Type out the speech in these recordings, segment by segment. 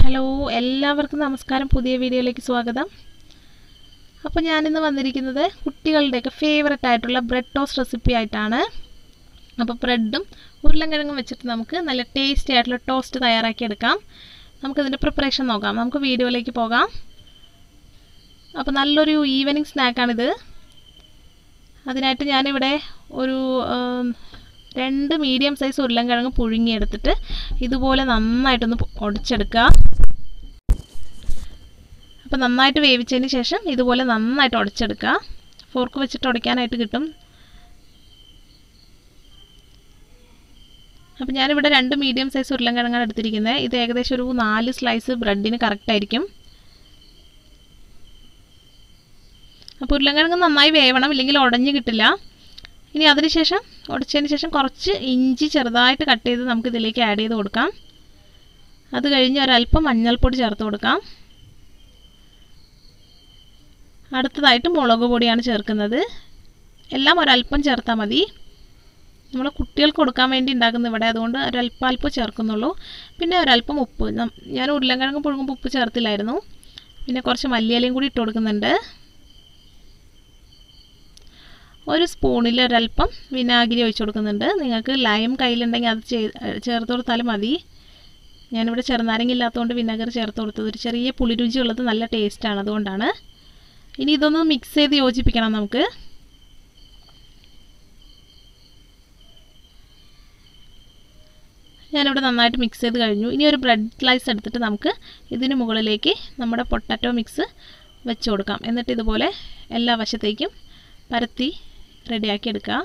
hello എല്ലാവർക്കും നമസ്കാരം പുതിയ വീഡിയോയിലേക്ക് സ്വാഗതം അപ്പോൾ ഞാനിന്ന് വന്നിരിക്കുന്നത് കുട്ടികളുടെയൊക്കെ ഫേവററ്റ് ആയിട്ടുള്ള ബ്രെഡ് ടോസ്റ്റ് റെസിപ്പി ആയിട്ടാണ് അപ്പോൾ ബ്രെഡും ഉരുളൻകിഴങ്ങും വെച്ചിട്ട് നമുക്ക് നല്ല ടേസ്റ്റി ആയിട്ടുള്ള ടോസ്റ്റ് തയ്യാറാക്കി എടുക്കാം നമുക്കിതിൻ്റെ പ്രിപ്പറേഷൻ നോക്കാം നമുക്ക് വീഡിയോയിലേക്ക് പോകാം അപ്പോൾ നല്ലൊരു ഈവനിങ് സ്നാക്കാണിത് അതിനായിട്ട് ഞാനിവിടെ ഒരു ഉം, രണ്ട് മീഡിയം സൈസ് ഉരുളൻകിഴങ്ങ് പുഴുങ്ങിയെടുത്തിട്ട് ഇതുപോലെ നന്നായിട്ടൊന്ന് ഉടച്ചെടുക്കുക അപ്പോൾ നന്നായിട്ട് വേവിച്ചതിന് ശേഷം ഇതുപോലെ നന്നായിട്ട് ഉടച്ചെടുക്കുക ഫോർക്ക് വെച്ചിട്ട് ഉടയ്ക്കാനായിട്ട് കിട്ടും അപ്പോൾ ഞാനിവിടെ രണ്ട് മീഡിയം സൈസ് ഉരുളൻകിഴങ്ങാണ് എടുത്തിരിക്കുന്നത് ഇത് ഏകദേശം ഒരു നാല് സ്ലൈസ് ബ്രെഡിന് കറക്റ്റ് ആയിരിക്കും അപ്പോൾ ഉരുളൻകിഴങ്ങ് നന്നായി വേവണം ഇല്ലെങ്കിൽ ഉടഞ്ഞ് കിട്ടില്ല ഇനി അതിനുശേഷം ഉടച്ചതിന് ശേഷം കുറച്ച് ഇഞ്ചി ചെറുതായിട്ട് കട്ട് ചെയ്ത് നമുക്ക് ഇതിലേക്ക് ആഡ് ചെയ്ത് കൊടുക്കാം അത് കഴിഞ്ഞ് ഒരല്പം മഞ്ഞൾപ്പൊടി ചേർത്ത് കൊടുക്കാം അടുത്തതായിട്ട് മുളക് പൊടിയാണ് ചേർക്കുന്നത് എല്ലാം ഒരല്പം ചേർത്താൽ മതി നമ്മൾ കുട്ടികൾക്ക് കൊടുക്കാൻ വേണ്ടി ഉണ്ടാക്കുന്ന ഇവിടെ അതുകൊണ്ട് ഒരല്പം അല്പം ചേർക്കുന്നുള്ളൂ പിന്നെ ഒരല്പം ഉപ്പ് നം- ഞാൻ ഉരുളൻകിഴങ്ങ് പുഴുങ്ങുമ്പോൾ ഉപ്പ് ചേർത്തില്ലായിരുന്നു പിന്നെ കുറച്ച് മല്ലിയിലയും കൂടി ഇട്ട് കൊടുക്കുന്നുണ്ട് ഒരു സ്പൂണിൽ ഒരല്പം വിനാഗിരി ഒഴിച്ചു കൊടുക്കുന്നുണ്ട് നിങ്ങൾക്ക് ലൈം കയ്യിലുണ്ടെങ്കിൽ അത് ചെയ് ചേർത്ത് കൊടുത്താലും മതി ഞാനിവിടെ ചെറുനാരങ്ങ ഇല്ലാത്തതുകൊണ്ട് വിനാഗിരി ചേർത്ത് കൊടുത്തത് ഒരു ചെറിയ പുളിരുചി ഉള്ളത് നല്ല ടേസ്റ്റാണ് അതുകൊണ്ടാണ് ഇനി ഇതൊന്ന് മിക്സ് ചെയ്ത് യോജിപ്പിക്കണം നമുക്ക് ഞാനിവിടെ നന്നായിട്ട് മിക്സ് ചെയ്ത് കഴിഞ്ഞു ഇനി ഒരു ബ്രെഡ് സ്ലൈസ് എടുത്തിട്ട് നമുക്ക് ഇതിന് മുകളിലേക്ക് നമ്മുടെ പൊട്ടാറ്റോ മിക്സ് വെച്ച് കൊടുക്കാം എന്നിട്ട് ഇതുപോലെ എല്ലാ വശത്തേക്കും പരത്തി റെഡിയാക്കി എടുക്കുക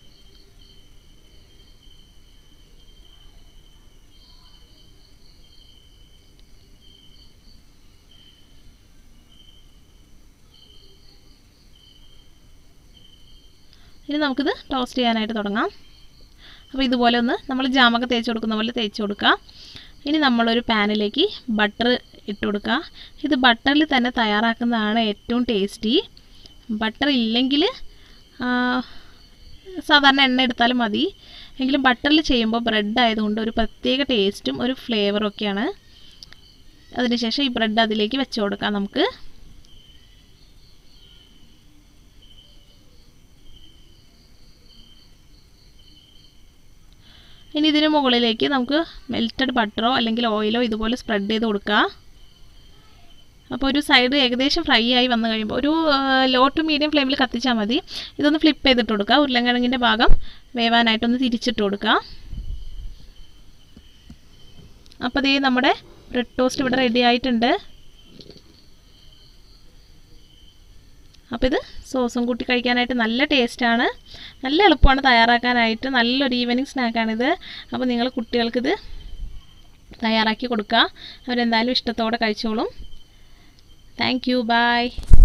ഇനി നമുക്കിത് ടോസ്റ്റ് ചെയ്യാനായിട്ട് തുടങ്ങാം അപ്പോൾ ഇതുപോലെ ഒന്ന് നമ്മൾ ജാമൊക്കെ തേച്ച് കൊടുക്കുന്ന പോലെ തേച്ച് കൊടുക്കുക ഇനി നമ്മളൊരു പാനിലേക്ക് ബട്ടർ ഇട്ട് കൊടുക്കുക ഇത് ബട്ടറിൽ തന്നെ തയ്യാറാക്കുന്നതാണ് ഏറ്റവും ടേസ്റ്റി ബട്ടർ ഇല്ലെങ്കിൽ സാധാരണ എണ്ണ എടുത്താലും മതി എങ്കിലും ബട്ടറിൽ ചെയ്യുമ്പോൾ ബ്രെഡ് ആയതുകൊണ്ട് ഒരു പ്രത്യേക ടേസ്റ്റും ഒരു ഫ്ലേവറും ഒക്കെയാണ് അതിനുശേഷം ഈ ബ്രെഡ് അതിലേക്ക് വെച്ച് കൊടുക്കാം നമുക്ക് ഇനി ഇതിന് മുകളിലേക്ക് നമുക്ക് മെൽറ്റഡ് ബട്ടറോ അല്ലെങ്കിൽ ഓയിലോ ഇതുപോലെ സ്പ്രെഡ് ചെയ്ത് കൊടുക്കുക അപ്പോൾ ഒരു സൈഡ് ഏകദേശം ഫ്രൈ ആയി വന്നു കഴിയുമ്പോൾ ഒരു ലോ ടു മീഡിയം ഫ്ലെയിമിൽ കത്തിച്ചാൽ മതി ഇതൊന്ന് ഫ്ലിപ്പ് ചെയ്തിട്ട് കൊടുക്കുക ഉരുളൻകിഴങ്ങിൻ്റെ ഭാഗം വേവാനായിട്ടൊന്ന് തിരിച്ചിട്ട് കൊടുക്കുക അപ്പോൾ ദേ നമ്മുടെ ബ്രെഡ് ടോസ്റ്റ് ഇവിടെ റെഡി ആയിട്ടുണ്ട് അപ്പോൾ ഇത് സോസും കൂട്ടി കഴിക്കാനായിട്ട് നല്ല ടേസ്റ്റാണ് നല്ല എളുപ്പമാണ് തയ്യാറാക്കാനായിട്ട് നല്ലൊരു ഈവനിങ് സ്നാക്കാണിത് അപ്പോൾ നിങ്ങൾ കുട്ടികൾക്കിത് തയ്യാറാക്കി കൊടുക്കുക അവരെന്തായാലും ഇഷ്ടത്തോടെ കഴിച്ചോളും താങ്ക് യു ബൈ